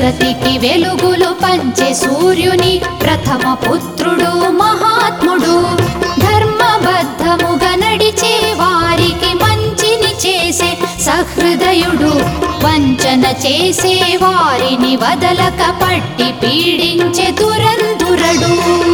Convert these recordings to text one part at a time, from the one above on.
జగతికి వెలుగులు పంచే సూర్యుని ప్రథమ పుత్రుడు మహాత్ముడు ధర్మబద్ధముగా నడిచే వారికి మంచిని చేసే సహృదయుడు వంచన చేసే వారిని వదలక పట్టి పీడించే దురందురడు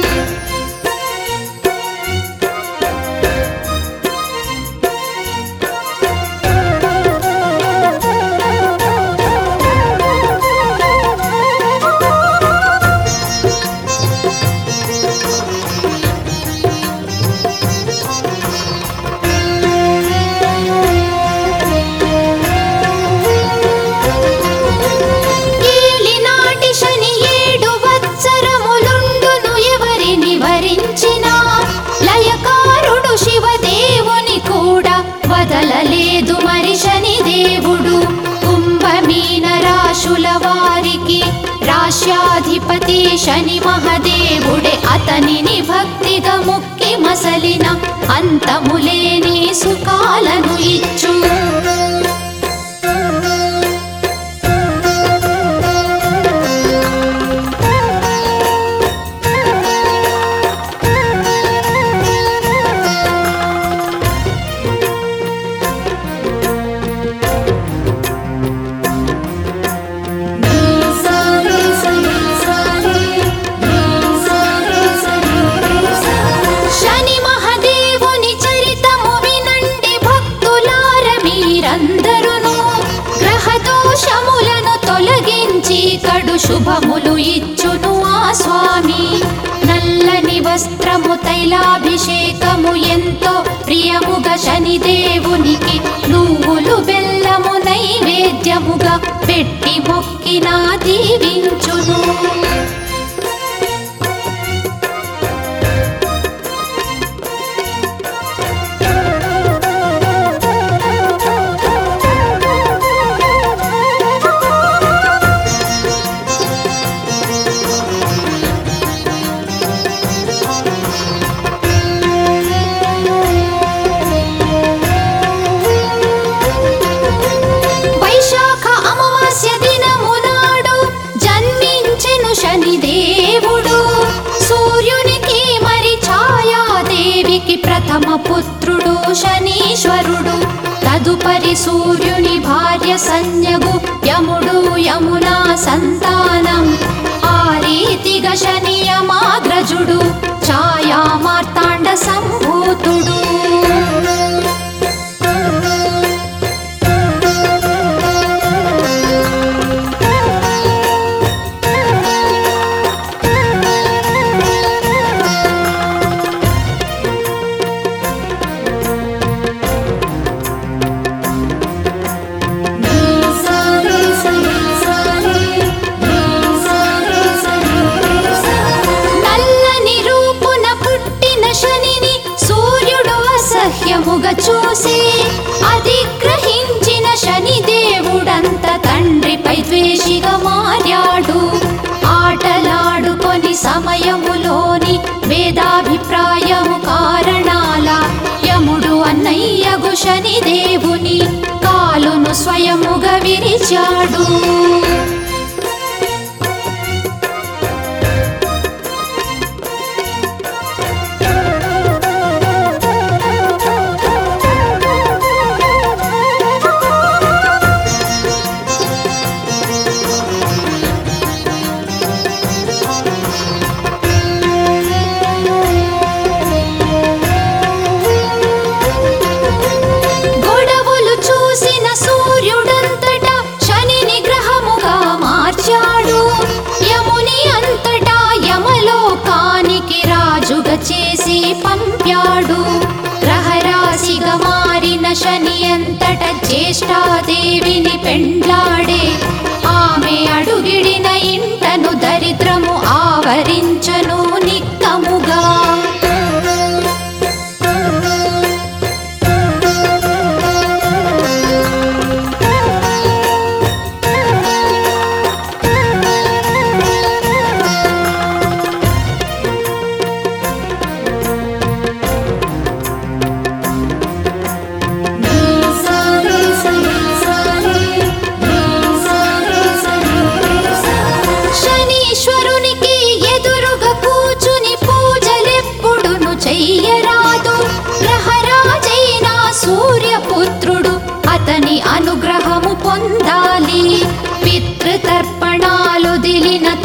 ఏలినాటి శని ఏడు వత్సరములుండును ఎవరిని వరించినా లయకారుడు శివదేవుని కూడా వదలలేదు మరి శని దేవుడు కుంభమీన రాశుల వారికి రాశ్యాధిపతి శని మహదేవుడే అతనిని భక్తిగా ముక్కి మసలిన అంతములేని సుఖాలను ఇచ్చు శని మహదేవుని చరితము వినండి భక్తులార మీరందరును గ్రహ దోషములను తొలగించి కడు శుభములు ఇచ్చును ఆ స్వామి నల్లని వస్త్రము తైలాభిషేకము ఎంతో ప్రియముగా శనిదేవునికి నువ్వులు బెల్లము నైవేద్యముగా పెట్టి మొక్కినా దీవించును వైశాఖ అమావాస్య దినము నాడు జన్మించెను శనిదేవుడు సూర్యునికి మరి ఛాయాదేవికి ప్రథమ పుత్రుడు శనీశ్వరుడు తదుపరి సూర్యుని భార్య సంజ్ఞగు యముడు యమునా సంతానం ఆ రీతిగా శనియమాగ్రజుడు ఛాయా మార్తాండ సంభూతుడు నల్లని రూపున పుట్టిన శనిని సూర్యుడు అసహ్యముగా చూసి అది గ్రహించిన శని దేవుడంత తండ్రిపై ద్వేషిగా మారాడు ఆటలాడుకొని సమయములోని వేదాభిప్రాయము కారణాల యముడు అన్నయ్యగు శని దేవుని కాలును స్వయముగా విరిచాడు గొడవలు చూసిన సూర్యుడంతటా శని నిగ్రహముగా మార్చాడు యముని అంతటా యమలోకానికి రాజుగా చేసి పంపాడు గ్రహరాశిగా మారిన శని అంతట జ్యేష్ఠాదేవిని పెండ్లాడే ఆమె అడుగిడిన ఇంటను దరిద్రము ఆవరించను నిక్కముగా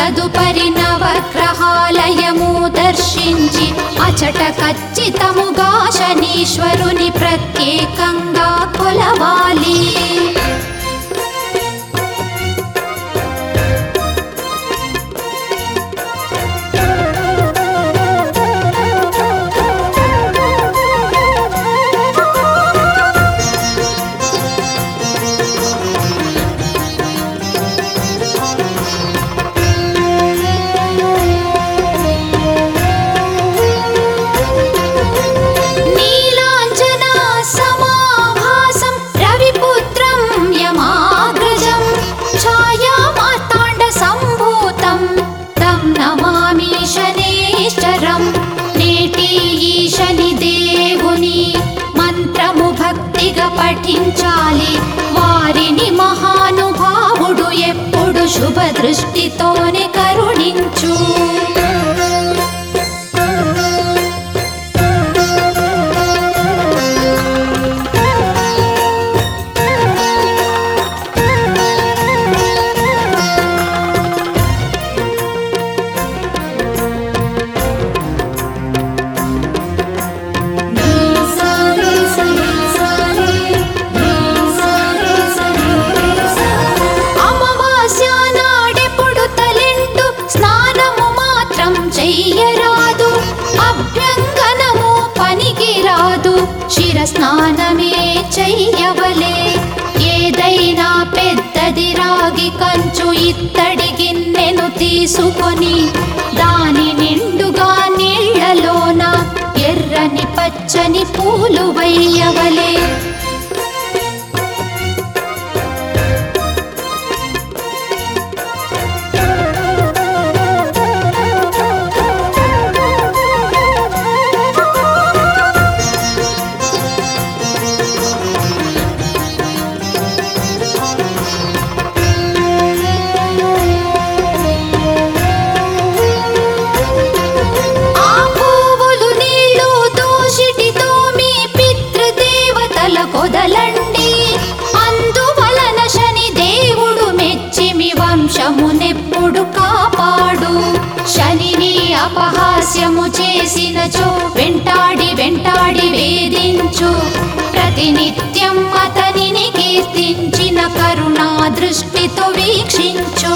తదుపరి నవగ్రహాలయము దర్శించి అచట ఖచ్చితముగా శనీశ్వరుని ప్రత్యేకంగా కొలవాలి నీలాంజనా సమాభాసం రవిపుత్రం యమాగ్రజం ఛాయా మార్తాండ సంభూతం తం నమామి శనేశ్వరం నేటి ఈ శని దేవుని మంత్రము భక్తిగా పఠించాలి వారిని మహానుభావుడు ఎప్పుడు శుభ దృష్టితోనే కరుణించు అమావాస్య నాడెప్పుడు తలెంటు స్నానము మాత్రం చెయ్యరాదు అభ్యంగనము పనికి రాదు శిర స్నానమే చెయ్యవలే ఏదైనా పెద్దది రాగి కంచు ఇత్తడి గిన్నెను తీసుకొని దాని నిండుగా నీళ్లలోన ఎర్రని పచ్చని పూలు వయ్యవలే ఆ పువ్వులు నీళ్లు దూషిటితో మీ పితృదేవతల కొదలండి అందువలన శని దేవుడు మెచ్చి మీ వంశమునెప్పుడు కాపాడు శనిని అపహాస్యము చేసినచో వెంటాడి వెంటాడి వేధించు ప్రతినిత్యం అతనిని కీర్తించిన కరుణా దృష్టితో వీక్షించు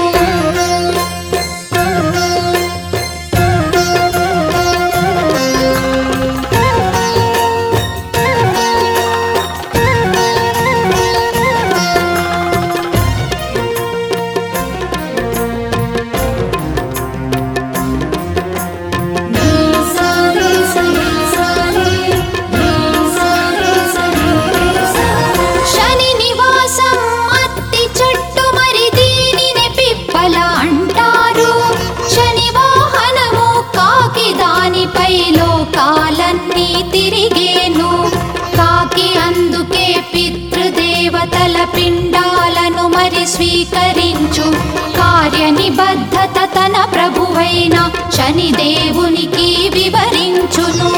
శని నివాసం అత్తి చెట్టు మరి దీనిని పిప్పల అంటారు శని వాహనము కాకి దానిపై లోకాలన్నీ తిరిగేను కాకి అందుకే పితృదేవతల పిండాలను మరి స్వీకరించు కార్య నిబద్ధత తన ప్రభువైన శనిదేవునికి వివరించును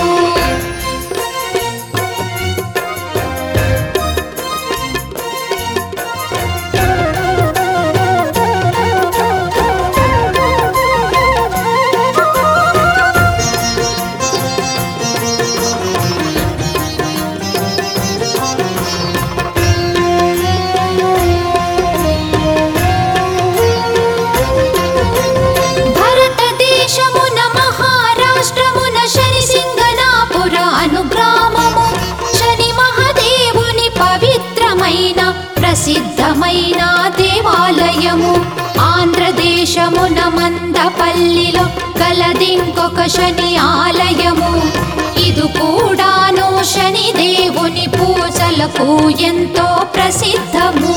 భారతదేశమున మహారాష్ట్రమున శని సింగనాపుర అనుగ్రామము శని మహాదేవుని పవిత్రమైన ప్రసిద్ధమైన దేవాలయము ఆంధ్రదేశమున మందపల్లిలో కలదింకొక శని ఆలయము ఇది కూడాను శని దేవుని పూజలకు ఎంతో ప్రసిద్ధము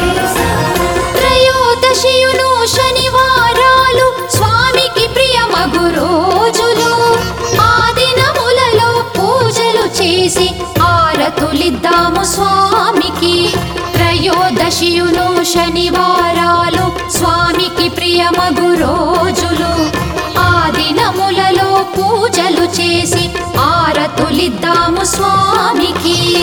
త్రయోదశియును శనివారాలు స్వామికి ప్రియమగు త్రయోదశియును శనివారాలు స్వామికి ప్రియమగు రోజులు ఆ దినములలో పూజలు చేసి ఆరతులిద్దాము స్వామికి